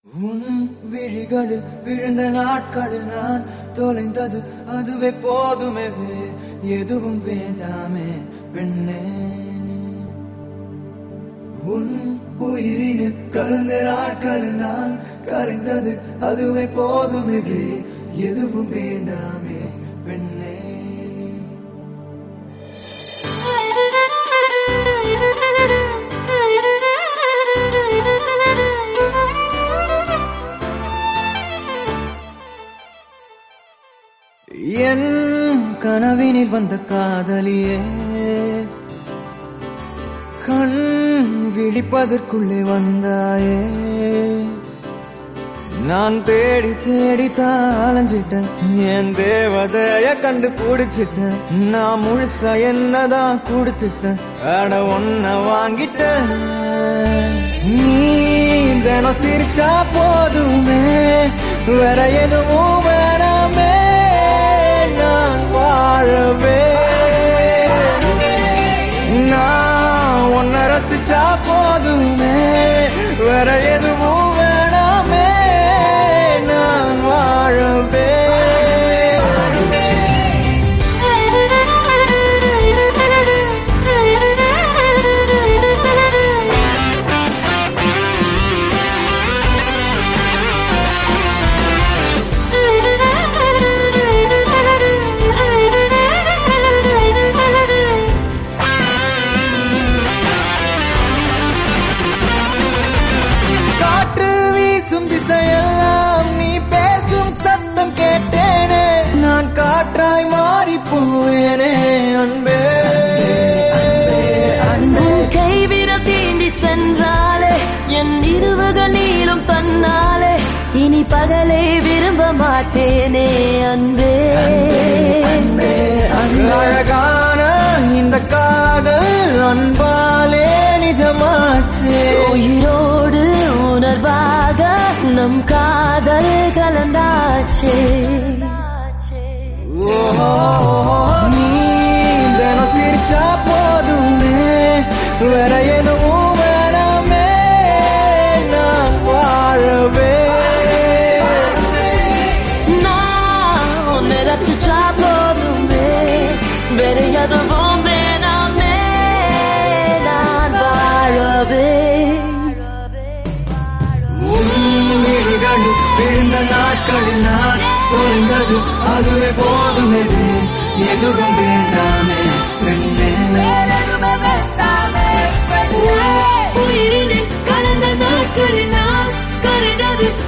உன் விழிகளில் விழுந்த நாட்களில் நான் தொலைந்தது அதுவே போதுமே வேறு எதுவும் வேண்டாமே பெண்ணே உன் உயிரினில் கலந்த நாட்களில் நான் கரைந்தது அதுவே போதுமே வேறு எதுவும் வேண்டாமே பெண்ணே என் கனவினில் வந்த காதலியே கண் விழிப்பதற்குள்ளே வந்தாயே நான் தேடி தேடி அலைஞ்சிட்டேன் என் தேவதைய கண்டு பிடிச்சிட்டேன் நான் முழுசா என்னதான் கொடுத்துட்டேன் அட ஒன்ன வாங்கிட்டேன் நீ தினம் சிரிச்சா போதுமே வேற எதுவும் வேணாமே நான் வாழவே நான் உன்னை ரசிச்சா போதுமே வேற எதுவும் வேணாமே நான் வாழவே காற்று வீசும் திசையெல்லாம் நீ பேசும் சத்தம் கேட்டேனே நான் காற்றாய் மாறி போவேனே அன்பே அன்பே உன் கைவிரல் தீண்டி சென்றாலே என் இருவக நீளும் தன்னாலே இனி பகலை விரும்ப மாட்டேனே அன்பே அன்பே அன்பே அழகான இந்த காதல் அன்பாலே நிஜமாச்சே உயிரோடு உணர்வாக நம் காதல் கலந்தாச்சே ஓஹோ, நீ தினம் சிரிச்சா போதுமே வேற எதுவும் வேணாமே நான் வாழவே நான் உன்னை ரசிச்சா போதுமே வேற எதுவும் வேணாமே நான் வாழவே உன்னிகள் விழுந்த நாட்களில் நான் தொலைந்தது அதுவே போதுமே எதுவும் வேண்டாமே பெண்ணே உயிரினில் கலந்த நாட்களில் நான் கரைந்தது